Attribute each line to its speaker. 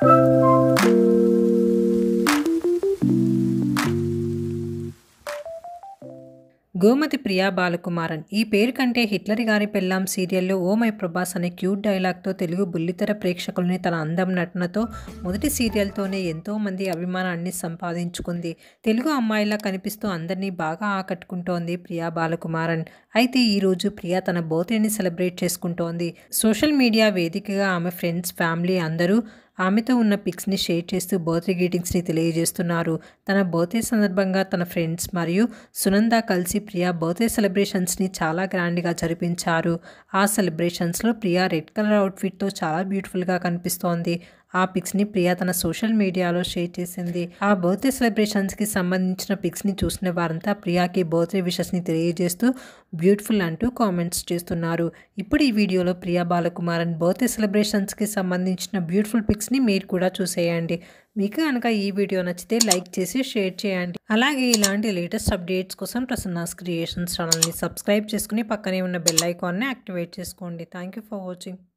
Speaker 1: గోమతి ప్రియా బాలకుమారన్ ఈ పేరు కంటే హిట్లర్ గారి పెళ్ళాం సీరియల్లో ఓ మై ప్రభాస్ అనే క్యూట్ డైలాగ్తో తెలుగు బుల్లితెర ప్రేక్షకుల్ని తన అందం నటనతో మొదటి సీరియల్తోనే ఎంతో మంది అభిమానాన్ని సంపాదించుకుంది తెలుగు అమ్మాయిలా కనిపిస్తూ అందరినీ బాగా ఆకట్టుకుంటోంది ప్రియా బాలకుమారన్ అయితే ఈరోజు ప్రియా తన బర్త్డేని సెలబ్రేట్ చేసుకుంటోంది సోషల్ మీడియా వేదికగా ఆమె ఫ్రెండ్స్ ఫ్యామిలీ అందరూ ఆమెతో ఉన్న పిక్స్ని షేర్ చేస్తూ బర్త్డే గ్రీటింగ్స్ని తెలియజేస్తున్నారు తన బర్త్డే సందర్భంగా తన ఫ్రెండ్స్ మరియు సునంద కలిసి ప్రియా బర్త్డే సెలబ్రేషన్స్ని చాలా గ్రాండ్గా జరిపించారు ఆ సెలబ్రేషన్స్లో ప్రియా రెడ్ కలర్ అవుట్ఫిట్తో చాలా బ్యూటిఫుల్గా కనిపిస్తోంది ఆ పిక్స్ని ప్రియా తన సోషల్ మీడియాలో షేర్ చేసింది ఆ బర్త్డే సెలబ్రేషన్స్కి సంబంధించిన పిక్స్ని చూసిన వారంతా ప్రియాకి బర్త్డే విషెస్ని తెలియజేస్తూ బ్యూటిఫుల్ అంటూ కామెంట్స్ చేస్తున్నారు ఇప్పుడు ఈ వీడియోలో ప్రియా బాలకుమారన్ బర్త్డే సెలబ్రేషన్స్కి సంబంధించిన బ్యూటిఫుల్ పిక్స్ని మీరు కూడా చూసేయండి మీకు కనుక ఈ వీడియో నచ్చితే లైక్ చేసి షేర్ చేయండి అలాగే ఇలాంటి లేటెస్ట్ అప్డేట్స్ కోసం ప్రసన్నాస్ క్రియేషన్స్ ఛానల్ని సబ్స్క్రైబ్ చేసుకుని పక్కనే ఉన్న బెల్ ఐకాన్ని యాక్టివేట్ చేసుకోండి థ్యాంక్ యూ ఫర్ వాచింగ్